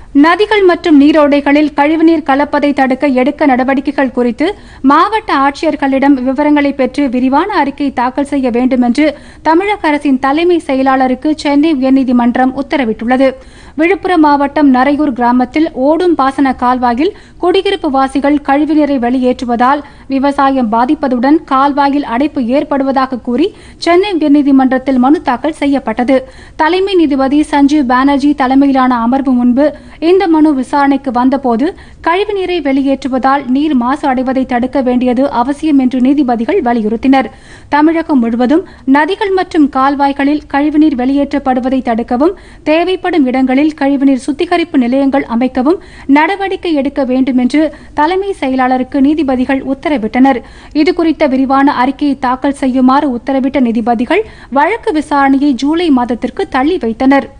நதிகள் மற்றும் நீரோடைகளில் கழிவுநீர் கலப்பதை தடுக்க எடுக்க நடவடிக்கைகள் குறித்து மாவட்ட ஆட்சியர்களிடம் விவரங்களை பெற்று விரிவான அறிக்கை தாக்கல் செய்ய வேண்டும் என்று தமிழக அரசின் தலைமை செயலாளருக்கு சென்னை உயர்நீதிமன்றம் உத்தரவிட்டுள்ளது விழுப்புரம் மாவட்டம் நரையூர் கிராமத்தில் ஓடும் பாசன கால்வாயில் குடியிருப்பு வாசிகள் கழிவுநீரை வெளியேற்றுவதால் விவசாயம் பாதிப்பதுடன் கால்வாயில் அடைப்பு ஏற்படுவதாக கூறி சென்னை உயர்நீதிமன்றத்தில் மனு தாக்கல் செய்யப்பட்டது தலைமை நீதிபதி சஞ்சீவ் பானர்ஜி தலைமையிலான அமர்வு முன்பு இந்த மனு விசாரணைக்கு வந்தபோது கழிவுநீரை வெளியேற்றுவதால் நீர் மாசு அடைவதை தடுக்க வேண்டியது அவசியம் என்று நீதிபதிகள் வலியுறுத்தினர் தமிழகம் முழுவதும் நதிகள் மற்றும் கால்வாய்களில் கழிவுநீர் வெளியேற்றப்படுவதை தடுக்கவும் தேவைப்படும் இடங்களில் கழிவுநீர் சுத்திகரிப்பு நிலையங்கள் அமைக்கவும் நடவடிக்கை எடுக்க வேண்டும் என்று தலைமை செயலாளருக்கு நீதிபதிகள் உத்தரவிட்டனர் இதுகுறித்த விரிவான அறிக்கையை தாக்கல் செய்யுமாறு உத்தரவிட்ட நீதிபதிகள் வழக்கு விசாரணையை ஜூலை மாதத்திற்கு தள்ளி வைத்தனர்